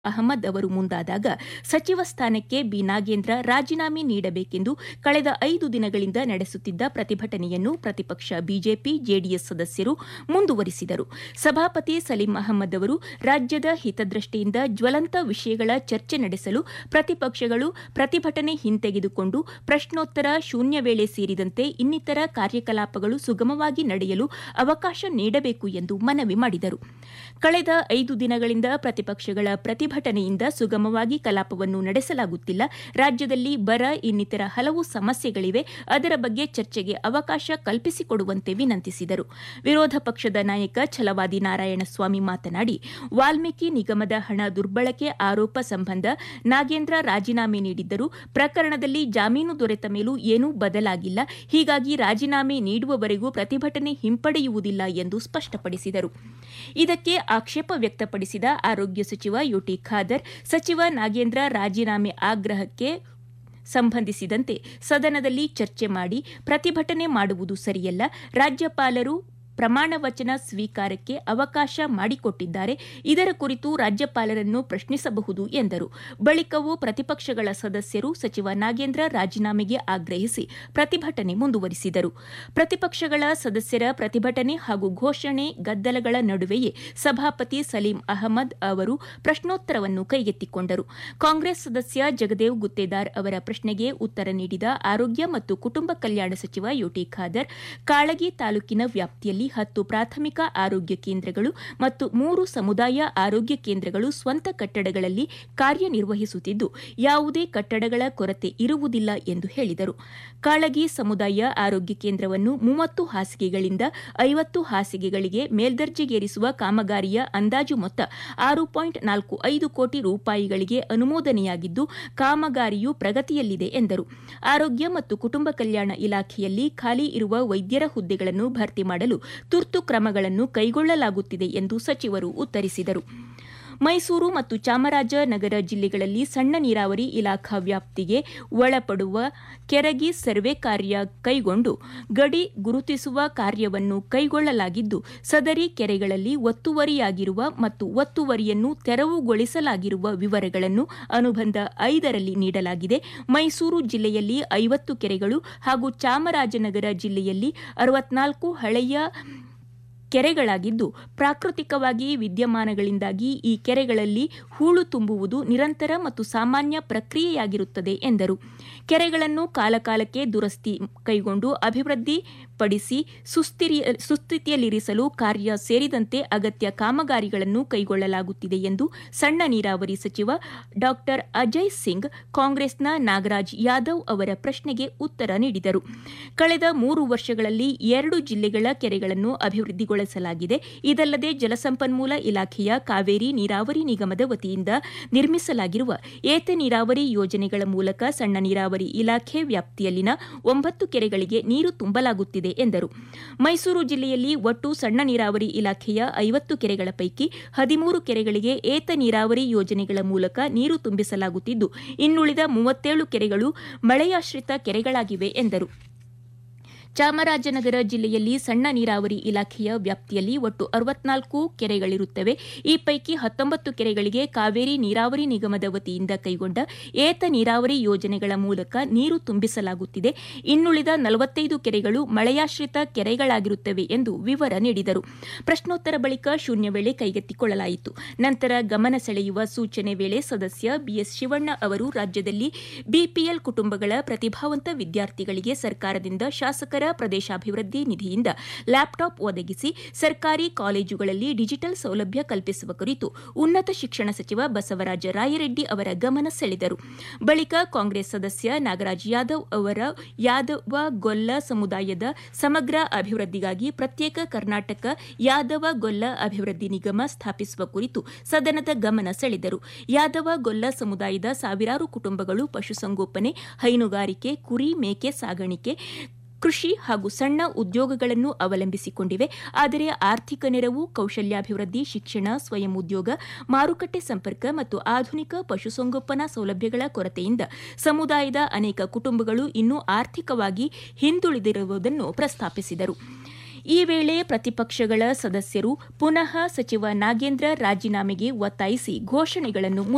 ಅಹಮದ್ ಅವರು ಮುಂದಾದಾಗ ಸಚಿವ ಸ್ಥಾನಕ್ಕೆ ಬಿ ನಾಗೇಂದ್ರ ರಾಜೀನಾಮೆ ನೀಡಬೇಕೆಂದು ಕಳೆದ ಐದು ದಿನಗಳಿಂದ ನಡೆಸುತ್ತಿದ್ದ ಪ್ರತಿಭಟನೆಯನ್ನು ಪ್ರತಿಪಕ್ಷ ಬಿಜೆಪಿ ಜೆಡಿಎಸ್ ಸದಸ್ಯರು ಮುಂದುವರಿಸಿದರು ಸಭಾಪತಿ ಸಲೀಂ ಅಹಮದ್ ಅವರು ರಾಜ್ಯದ ಹಿತದೃಷ್ಟಿಯಿಂದ ಜ್ವಲಂತ ವಿಷಯಗಳ ಚರ್ಚೆ ನಡೆಸಲು ಪ್ರತಿಪಕ್ಷಗಳು ಪ್ರತಿಭಟನೆ ಹಿಂತೆಗೆದುಕೊಂಡು ಪ್ರಶ್ನೋತ್ತರ ಶೂನ್ಯ ವೇಳೆ ಸೇರಿದಂತೆ ಇನ್ನಿತರ ಕಾರ್ಯಕಲಾಪಗಳು ಸುಗಮವಾಗಿ ನಡೆಯಲು ಅವಕಾಶ ನೀಡಬೇಕು ಎಂದು ಮನವಿ ಮಾಡಿದರು ಕಳೆದ ಐದು ದಿನಗಳಿಂದ ಪ್ರತಿಪಕ್ಷಗಳ ಪ್ರತಿಭಟನೆಯಿಂದ ಸುಗಮವಾಗಿ ಕಲಾಪವನ್ನು ನಡೆಸಲಾಗುತ್ತಿಲ್ಲ ರಾಜ್ಯದಲ್ಲಿ ಬರ ಇನ್ನಿತರ ಹಲವು ಸಮಸ್ಯೆಗಳಿವೆ ಅದರ ಬಗ್ಗೆ ಚರ್ಚೆಗೆ ಅವಕಾಶ ಕಲ್ಪಿಸಿಕೊಡುವಂತೆ ವಿನಂತಿಸಿದರು ವಿರೋಧ ಪಕ್ಷದ ನಾಯಕ ಛಲವಾದಿ ನಾರಾಯಣಸ್ವಾಮಿ ಮಾತನಾಡಿ ವಾಲ್ಮೀಕಿ ನಿಗಮದ ಹಣ ದುರ್ಬಳಕೆ ಆರೋಪ ಸಂಬಂಧ ನಾಗೇಂದ್ರ ರಾಜೀನಾಮೆ ನೀಡಿದ್ದರು ಪ್ರಕರಣದಲ್ಲಿ ಜಾಮೀನು ದೊರೆತ ಮೇಲೂ ಏನೂ ಬದಲಾಗಿಲ್ಲ ಹೀಗಾಗಿ ರಾಜೀನಾಮೆ ನೀಡುವವರೆಗೂ ಪ್ರತಿಭಟನೆ ಹಿಂಪಡೆಯುವುದಿಲ್ಲ ಎಂದು ಸ್ಪಷ್ಟಪಡಿಸಿದರು ಇದಕ್ಕೆ ಆಕ್ಷೇಪ ವ್ಯಕ್ತಪಡಿಸಿದ ಆರೋಗ್ಯ ಸಚಿವ ಯುಟಿ ಖಾದರ್ ಸಚಿವ ನಾಗೇಂದ್ರ ರಾಜೀನಾಮೆ ಆಗ್ರಹಕ್ಕೆ ಸಂಬಂಧಿಸಿದಂತೆ ಸದನದಲ್ಲಿ ಚರ್ಚೆ ಮಾಡಿ ಪ್ರತಿಭಟನೆ ಮಾಡುವುದು ಸರಿಯಲ್ಲ ರಾಜ್ಯಪಾಲರು ಪ್ರಮಾಣ ವಚನ ಸ್ವೀಕಾರಕ್ಕೆ ಅವಕಾಶ ಮಾಡಿಕೊಟ್ಟಿದ್ದಾರೆ ಇದರ ಕುರಿತು ರಾಜ್ಯಪಾಲರನ್ನು ಪ್ರಶ್ನಿಸಬಹುದು ಎಂದರು ಬಳಿಕವೂ ಪ್ರತಿಪಕ್ಷಗಳ ಸದಸ್ಯರು ಸಚಿವ ನಾಗೇಂದ್ರ ರಾಜೀನಾಮೆಗೆ ಆಗ್ರಹಿಸಿ ಪ್ರತಿಭಟನೆ ಮುಂದುವರಿಸಿದರು ಪ್ರತಿಪಕ್ಷಗಳ ಸದಸ್ಯರ ಪ್ರತಿಭಟನೆ ಹಾಗೂ ಘೋಷಣೆ ಗದ್ದಲಗಳ ನಡುವೆಯೇ ಸಭಾಪತಿ ಸಲೀಂ ಅಹಮದ್ ಅವರು ಪ್ರಶ್ನೋತ್ತರವನ್ನು ಕೈಗೆತ್ತಿಕೊಂಡರು ಕಾಂಗ್ರೆಸ್ ಸದಸ್ಯ ಜಗದೇವ್ ಗುತ್ತೇದಾರ್ ಅವರ ಪ್ರಶ್ನೆಗೆ ಉತ್ತರ ನೀಡಿದ ಆರೋಗ್ಯ ಮತ್ತು ಕುಟುಂಬ ಕಲ್ಯಾಣ ಸಚಿವ ಯುಟಿ ಖಾದರ್ ಕಾಳಗಿ ತಾಲೂಕಿನ ವ್ಯಾಪ್ತಿಯಲ್ಲಿ ಹತ್ತು ಪ್ರಾಥಮಿಕ ಆರೋಗ್ಯ ಕೇಂದ್ರಗಳು ಮತ್ತು ಮೂರು ಸಮುದಾಯ ಆರೋಗ್ಯ ಕೇಂದ್ರಗಳು ಸ್ವಂತ ಕಟ್ಟಡಗಳಲ್ಲಿ ಕಾರ್ಯನಿರ್ವಹಿಸುತ್ತಿದ್ದು ಯಾವುದೇ ಕಟ್ಟಡಗಳ ಕೊರತೆ ಇರುವುದಿಲ್ಲ ಎಂದು ಹೇಳಿದರು ಕಾಳಗಿ ಸಮುದಾಯ ಆರೋಗ್ಯ ಕೇಂದ್ರವನ್ನು ಮೂವತ್ತು ಹಾಸಿಗೆಗಳಿಂದ ಐವತ್ತು ಹಾಸಿಗೆಗಳಿಗೆ ಮೇಲ್ದರ್ಜೆಗೇರಿಸುವ ಕಾಮಗಾರಿಯ ಅಂದಾಜು ಮೊತ್ತ ಆರು ಪಾಯಿಂಟ್ ನಾಲ್ಕು ಐದು ಕೋಟಿ ರೂಪಾಯಿಗಳಿಗೆ ಅನುಮೋದನೆಯಾಗಿದ್ದು ಕಾಮಗಾರಿಯು ಪ್ರಗತಿಯಲ್ಲಿದೆ ಎಂದರು ಆರೋಗ್ಯ ಮತ್ತು ಕುಟುಂಬ ಕಲ್ಯಾಣ ಇಲಾಖೆಯಲ್ಲಿ ಖಾಲಿ ಇರುವ ವೈದ್ಯರ ಹುದ್ದೆಗಳನ್ನು ಭರ್ತಿ ಮಾಡಲು ತುರ್ತು ಕ್ರಮಗಳನ್ನು ಕೈಗೊಳ್ಳಲಾಗುತ್ತಿದೆ ಎಂದು ಸಚಿವರು ಉತ್ತರಿಸಿದರು ಮೈಸೂರು ಮತ್ತು ಚಾಮರಾಜನಗರ ಜಿಲ್ಲೆಗಳಲ್ಲಿ ಸಣ್ಣ ನೀರಾವರಿ ಇಲಾಖಾ ವ್ಯಾಪ್ತಿಗೆ ಒಳಪಡುವ ಕೆರಗಿ ಸರ್ವೆ ಕಾರ್ಯ ಕೈಗೊಂಡು ಗಡಿ ಗುರುತಿಸುವ ಕಾರ್ಯವನ್ನು ಕೈಗೊಳ್ಳಲಾಗಿದ್ದು ಸದರಿ ಕೆರೆಗಳಲ್ಲಿ ಒತ್ತುವರಿಯಾಗಿರುವ ಮತ್ತು ಒತ್ತುವರಿಯನ್ನು ತೆರವುಗೊಳಿಸಲಾಗಿರುವ ವಿವರಗಳನ್ನು ಅನುಬಂಧ ಐದರಲ್ಲಿ ನೀಡಲಾಗಿದೆ ಮೈಸೂರು ಜಿಲ್ಲೆಯಲ್ಲಿ ಐವತ್ತು ಕೆರೆಗಳು ಹಾಗೂ ಚಾಮರಾಜನಗರ ಜಿಲ್ಲೆಯಲ್ಲಿ ಅರವತ್ನಾಲ್ಕು ಹಳೆಯ ಕೆರೆಗಳಾಗಿದ್ದು ಪ್ರಾಕೃತಿಕವಾಗಿ ವಿದ್ಯಮಾನಗಳಿಂದಾಗಿ ಈ ಕೆರೆಗಳಲ್ಲಿ ಹೂಳು ತುಂಬುವುದು ನಿರಂತರ ಮತ್ತು ಸಾಮಾನ್ಯ ಪ್ರಕ್ರಿಯೆಯಾಗಿರುತ್ತದೆ ಎಂದರು ಕೆರೆಗಳನ್ನು ಕಾಲಕಾಲಕ್ಕೆ ದುರಸ್ತಿ ಕೈಗೊಂಡು ಅಭಿವೃದ್ಧಿಪಡಿಸಿ ಸುಸ್ಥಿತಿಯಲ್ಲಿರಿಸಲು ಕಾರ್ಯ ಸೇರಿದಂತೆ ಅಗತ್ಯ ಕಾಮಗಾರಿಗಳನ್ನು ಕೈಗೊಳ್ಳಲಾಗುತ್ತಿದೆ ಎಂದು ಸಣ್ಣ ನೀರಾವರಿ ಸಚಿವ ಡಾ ಅಜಯ್ ಸಿಂಗ್ ಕಾಂಗ್ರೆಸ್ನ ನಾಗರಾಜ್ ಯಾದವ್ ಅವರ ಪ್ರಶ್ನೆಗೆ ಉತ್ತರ ನೀಡಿದರು ಕಳೆದ ಮೂರು ವರ್ಷಗಳಲ್ಲಿ ಎರಡು ಜಿಲ್ಲೆಗಳ ಕೆರೆಗಳನ್ನು ಅಭಿವೃದ್ಧಿಗೊಳಿಸಲಾಗಿದೆ ಇದಲ್ಲದೆ ಜಲಸಂಪನ್ಮೂಲ ಇಲಾಖೆಯ ಕಾವೇರಿ ನೀರಾವರಿ ನಿಗಮದ ವತಿಯಿಂದ ನಿರ್ಮಿಸಲಾಗಿರುವ ಏತ ನೀರಾವರಿ ಯೋಜನೆಗಳ ಮೂಲಕ ಸಣ್ಣ ನೀರಾವರಿ ಇಲಾಖೆ ವ್ಯಾಪ್ತಿಯಲ್ಲಿನ ಒಂಬತ್ತು ಕೆರೆಗಳಿಗೆ ನೀರು ತುಂಬಲಾಗುತ್ತಿದೆ ಎಂದರು ಮೈಸೂರು ಜಿಲ್ಲೆಯಲ್ಲಿ ಒಟ್ಟು ಸಣ್ಣ ನೀರಾವರಿ ಇಲಾಖೆಯ ಐವತ್ತು ಕೆರೆಗಳ ಪೈಕಿ ಹದಿಮೂರು ಕೆರೆಗಳಿಗೆ ಏತ ನೀರಾವರಿ ಯೋಜನೆಗಳ ಮೂಲಕ ನೀರು ತುಂಬಿಸಲಾಗುತ್ತಿದ್ದು ಇನ್ನುಳಿದ ಮೂವತ್ತೇಳು ಕೆರೆಗಳು ಮಳೆಯಾಶ್ರಿತ ಕೆರೆಗಳಾಗಿವೆ ಎಂದರು ಚಾಮರಾಜನಗರ ಜಿಲ್ಲೆಯಲ್ಲಿ ಸಣ್ಣ ನೀರಾವರಿ ಇಲಾಖೆಯ ವ್ಯಾಪ್ತಿಯಲ್ಲಿ ಒಟ್ಟು ಅರವತ್ನಾಲ್ಕು ಕೆರೆಗಳಿರುತ್ತವೆ ಈ ಪೈಕಿ ಹತ್ತೊಂಬತ್ತು ಕೆರೆಗಳಿಗೆ ಕಾವೇರಿ ನೀರಾವರಿ ನಿಗಮದ ವತಿಯಿಂದ ಕೈಗೊಂಡ ಏತ ನೀರಾವರಿ ಯೋಜನೆಗಳ ಮೂಲಕ ನೀರು ತುಂಬಿಸಲಾಗುತ್ತಿದೆ ಇನ್ನುಳಿದ ನಲವತ್ತೈದು ಕೆರೆಗಳು ಮಳೆಯಾಶ್ರಿತ ಕೆರೆಗಳಾಗಿರುತ್ತವೆ ಎಂದು ವಿವರ ನೀಡಿದರು ಪ್ರಶ್ನೋತ್ತರ ಬಳಿಕ ಶೂನ್ಯ ವೇಳೆ ಕೈಗೆತ್ತಿಕೊಳ್ಳಲಾಯಿತು ನಂತರ ಗಮನ ಸೆಳೆಯುವ ಸೂಚನೆ ವೇಳೆ ಸದಸ್ಯ ಬಿಎಸ್ ಶಿವಣ್ಣ ಅವರು ರಾಜ್ಯದಲ್ಲಿ ಬಿಪಿಎಲ್ ಕುಟುಂಬಗಳ ಪ್ರತಿಭಾವಂತ ವಿದ್ಯಾರ್ಥಿಗಳಿಗೆ ಸರ್ಕಾರದಿಂದ ಶಾಸಕರ ಪ್ರದೇಶಾಭಿವೃದ್ಧಿ ನಿಧಿಯಿಂದ ಲ್ಯಾಪ್ಟಾಪ್ ಒದಗಿಸಿ ಸರ್ಕಾರಿ ಕಾಲೇಜುಗಳಲ್ಲಿ ಡಿಜಿಟಲ್ ಸೌಲಭ್ಯ ಕಲ್ಪಿಸುವ ಕುರಿತು ಉನ್ನತ ಶಿಕ್ಷಣ ಸಚಿವ ಬಸವರಾಜ ರಾಯರೆಡ್ಡಿ ಅವರ ಗಮನ ಸೆಳೆದರು ಬಳಿಕ ಕಾಂಗ್ರೆಸ್ ಸದಸ್ಯ ನಾಗರಾಜ್ ಯಾದವ್ ಅವರ ಯಾದವ ಗೊಲ್ಲ ಸಮುದಾಯದ ಸಮಗ್ರ ಅಭಿವೃದ್ಧಿಗಾಗಿ ಪ್ರತ್ಯೇಕ ಕರ್ನಾಟಕ ಯಾದವ ಗೊಲ್ಲ ಅಭಿವೃದ್ಧಿ ನಿಗಮ ಸ್ಥಾಪಿಸುವ ಕುರಿತು ಸದನದ ಗಮನ ಸೆಳೆದರು ಯಾದವ ಗೊಲ್ಲ ಸಮುದಾಯದ ಸಾವಿರಾರು ಕುಟುಂಬಗಳು ಪಶುಸಂಗೋಪನೆ ಹೈನುಗಾರಿಕೆ ಕುರಿ ಮೇಕೆ ಸಾಗಾಣಿಕೆ ಕೃಷಿ ಹಾಗೂ ಸಣ್ಣ ಉದ್ಯೋಗಗಳನ್ನು ಅವಲಂಬಿಸಿಕೊಂಡಿವೆ ಆದರೆ ಆರ್ಥಿಕ ನೆರವು ಕೌಶಲ್ಯಾಭಿವೃದ್ಧಿ ಶಿಕ್ಷಣ ಸ್ವಯಂ ಉದ್ಯೋಗ ಮಾರುಕಟ್ಟೆ ಸಂಪರ್ಕ ಮತ್ತು ಆಧುನಿಕ ಪಶುಸಂಗೋಪನಾ ಸೌಲಭ್ಯಗಳ ಕೊರತೆಯಿಂದ ಸಮುದಾಯದ ಅನೇಕ ಕುಟುಂಬಗಳು ಇನ್ನೂ ಆರ್ಥಿಕವಾಗಿ ಹಿಂದುಳಿದಿರುವುದನ್ನು ಪ್ರಸ್ತಾಪಿಸಿದರು ಈ ವೇಳೆ ಪ್ರತಿಪಕ್ಷಗಳ ಸದಸ್ಯರು ಪುನಃ ಸಚಿವ ನಾಗೇಂದ್ರ ರಾಜೀನಾಮೆಗೆ ಒತ್ತಾಯಿಸಿ ಘೋಷಣೆಗಳನ್ನು